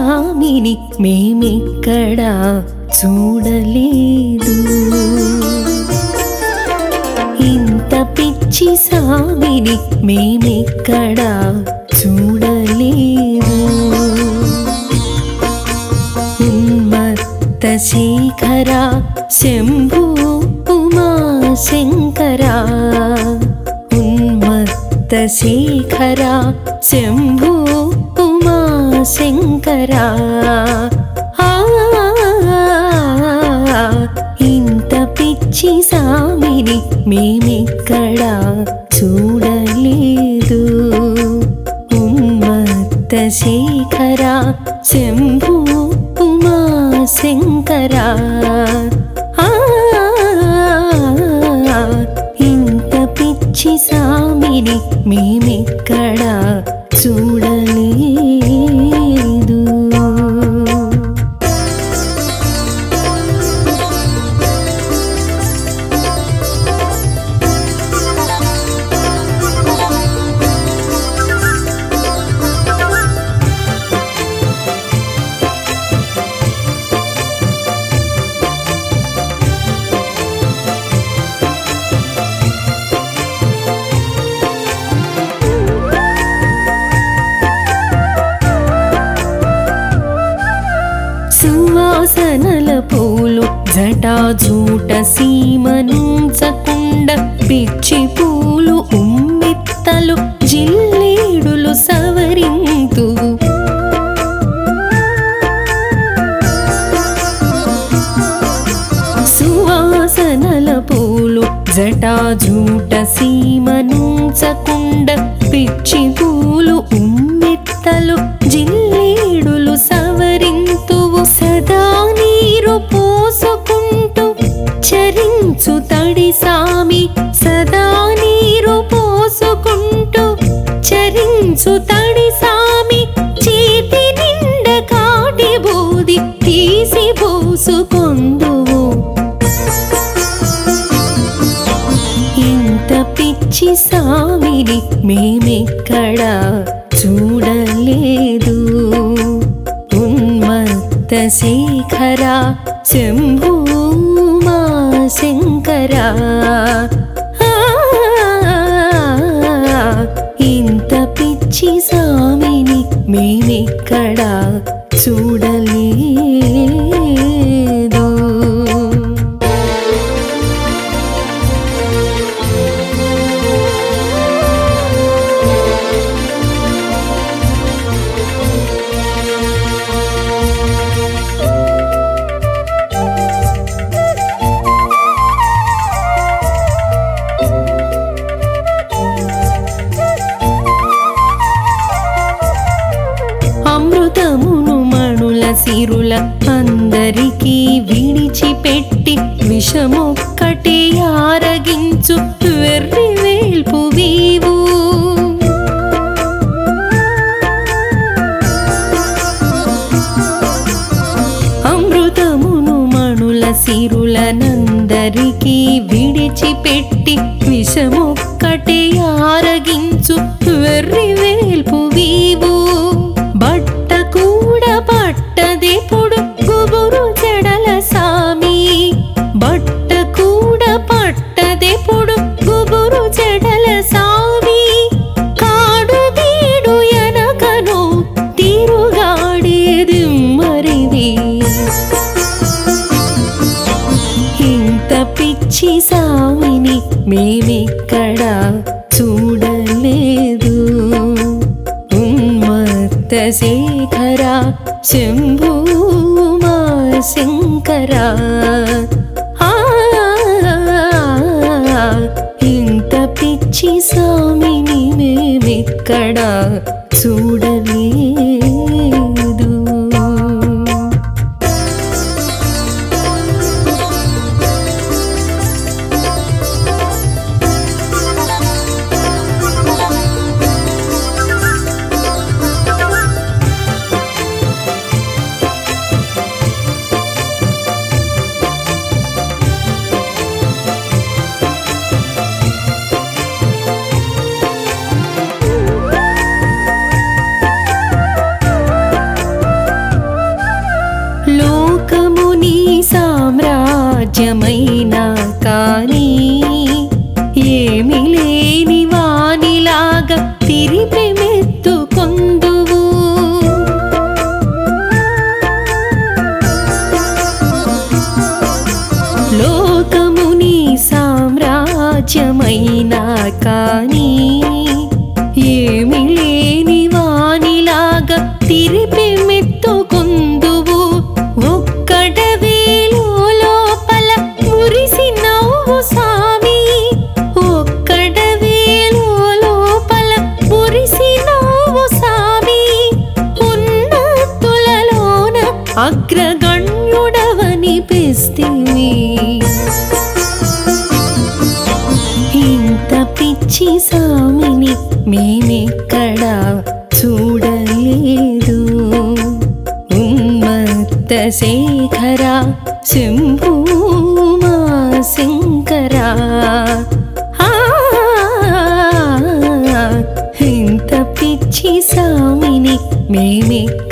సామిని మేమెక్కడా చూడలేదు ఇంత పిచ్చి సామిని మేమెక్కడా చూడలేదు ఉన్మత్త శేఖర శంభూ ఉమా శంకర ఉన్మత్త శేఖర శంభూ ఉమా శంకర ఆ, ఇంత పిచ్చి సామిని మేమెక్కడా చూడలేదు ఉన్మత్త శేఖర శంభూ ఉమా శంకర ఆ, ఇంత పిచ్చి సామిని మేమెక్కడా చూడలేదు సువాసనల పూలు జటాజూట సీమనుంచకుండ పిచ్చి పూలు ఉమ్మిత్తలు జిల్లేడులు సవరింతు సువాసనల పూలు జటాజూట సీమనుంచకుండ పిచ్చి పూలు ఉమ్మెత్తలు జిల్లేడులు సవరింతువు సదా నీరు పోసుకుంటూ చరించు తడి సామి సదా నీరు పోసుకుంటూ చరించు తడి సామి చేతి నిండ కాటి బూది తీసి పోసుకొందువు ఇంత పిచ్చి సామిని మేమెక్కడా చూడలేదు ఉన్మత్త శేఖర శంభూమా శంకర ఆ, ఇంత పిచ్చి సామిని మేమెక్కడా చూడలేదు అమృతమును మణుల సిరుల అందరికీ విడిచిపెట్టి విషమొక్కటి ఆరగించు వెర్రి వేల్పు వీవు అమృతమును మణుల సిరులనందరికీ విడిచిపెట్టి విషమొక్కటి ఆరగించు వెర్రి వేల్పు వీవు బట్ట కూడా పట్టదెప్పుడు గుబురు జడల సామి బట్ట కూడా పట్టదెప్పుడు గుబురు జడల సామి కాడు బీడు ఎనకను తిరుగాడేది మరిది ఇంత పిచ్చి సామిని మేమెక్కడా చూడలేదు ఉన్మత్త శేఖర శంభూమా శంకర ఆ, ఇంత పిచ్చి సామిని మేమెక్కడా చూడలేదు సామ్రాజ్యమైనా కానీ ఏమి లేని వానిలాగా తిరిపెమెత్తుకొందువు లోకముని సామ్రాజ్యమైనా కానీ ఏమి లేని వానిలాగా తిరిపెమెత్తుకొందువు ఒక్కడవేలో లోపల మురిసి నవ్వు సామి ఒక్కడవేలో లోపల మురిసి నవ్వు సామి ఉన్నతులలోన అగ్రగణ్యుడవనిపిస్తివి ఇంత పిచ్చి సామిని మేమెక్కడ చూడలేదు ఉన్మత్త శేఖర శంభూమా శంకరా ఆ, ఇంత పిచ్చి సామిని మేమెక్కడ